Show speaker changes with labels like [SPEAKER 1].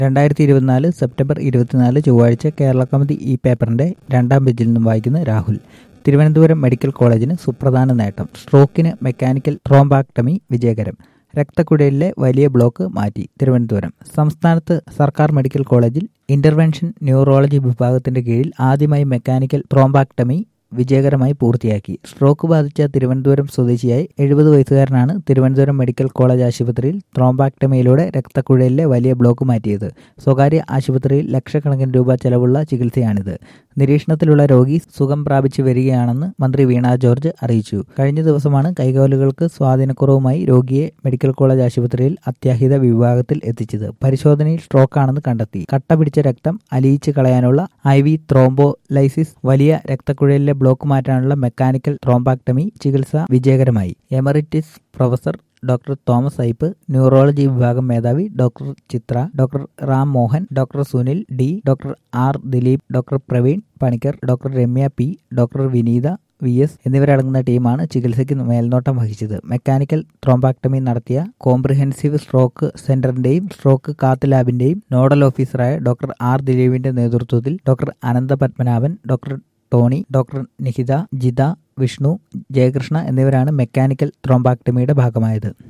[SPEAKER 1] രണ്ടായിരത്തി ഇരുപത്തിനാല് സെപ്റ്റംബർ ഇരുപത്തിനാല് ചൊവ്വാഴ്ച കേരള കൗമുദി ഈ പേപ്പറിന്റെ രണ്ടാം പേജിൽ നിന്നും വായിക്കുന്ന രാഹുൽ തിരുവനന്തപുരം മെഡിക്കൽ കോളേജിന് സുപ്രധാന നേട്ടം സ്ട്രോക്കിന് മെക്കാനിക്കൽ ട്രോംബാക്ടമി വിജയകരം രക്തക്കുഴലിലെ വലിയ ബ്ലോക്ക് മാറ്റി തിരുവനന്തപുരം സംസ്ഥാനത്ത് സർക്കാർ മെഡിക്കൽ കോളേജിൽ ഇന്റർവെൻഷൻ ന്യൂറോളജി വിഭാഗത്തിന്റെ കീഴിൽ ആദ്യമായി മെക്കാനിക്കൽ ട്രോംബാക്ടമി വിജയകരമായി പൂർത്തിയാക്കി സ്ട്രോക്ക് ബാധിച്ച തിരുവനന്തപുരം സ്വദേശിയായി എഴുപത് വയസ്സുകാരനാണ് തിരുവനന്തപുരം മെഡിക്കൽ കോളേജ് ആശുപത്രിയിൽ ത്രോംബാക്ടമിയിലൂടെ രക്തക്കുഴലിലെ വലിയ ബ്ലോക്ക് മാറ്റിയത് സ്വകാര്യ ആശുപത്രിയിൽ ലക്ഷക്കണക്കിന് രൂപ ചെലവുള്ള ചികിത്സയാണിത് നിരീക്ഷണത്തിലുള്ള രോഗി സുഖം പ്രാപിച്ചു വരികയാണെന്ന് മന്ത്രി വീണ ജോർജ് അറിയിച്ചു കഴിഞ്ഞ ദിവസമാണ് കൈകാലുകൾക്ക് സ്വാധീനക്കുറവുമായി രോഗിയെ മെഡിക്കൽ കോളേജ് ആശുപത്രിയിൽ അത്യാഹിത വിഭാഗത്തിൽ എത്തിച്ചത് പരിശോധനയിൽ സ്ട്രോക്കാണെന്ന് കണ്ടെത്തി കട്ട പിടിച്ച രക്തം അലിയിച്ച് കളയാനുള്ള ഐ വി ത്രോംബോലൈസിസ് വലിയ രക്തക്കുഴലിലെ ബ്ലോക്ക് മാറ്റാനുള്ള മെക്കാനിക്കൽ ത്രോംബാക്ടമി ചികിത്സ വിജയകരമായി emeritus professor doctor Thomas Ipe neurology വിഭാഗം മേധാവി doctor Chitra doctor Ram Mohan doctor Sunil D doctor R Dileep doctor Praveen Panicker doctor Ramya P doctor Vineetha V S എന്നിവരടങ്ങുന്ന ടീമാണ് ചികിത്സയ്ക്ക് മേൽനോട്ടം വഹിച്ചത് മെക്കാനിക്കൽ ത്രോംബാക്ടമി നടത്തിയ കോംപ്രിഹെൻസീവ് സ്ട്രോക്ക് സെന്ററിന്റെയും സ്ട്രോക്ക് കാത്ത് ലാബിന്റെയും നോഡൽ ഓഫീസറായ ഡോക്ടർ ആർ ദിലീപിന്റെ നേതൃത്വത്തിൽ doctor Anantha Padmanabhan doctor Tony doctor Nihitha Jitha Vishnu Jayakrishna എന്നിവരാണ് മെക്കാനിക്കൽ ത്രോംബാക്ടമിയുടെ ഭാഗമായത്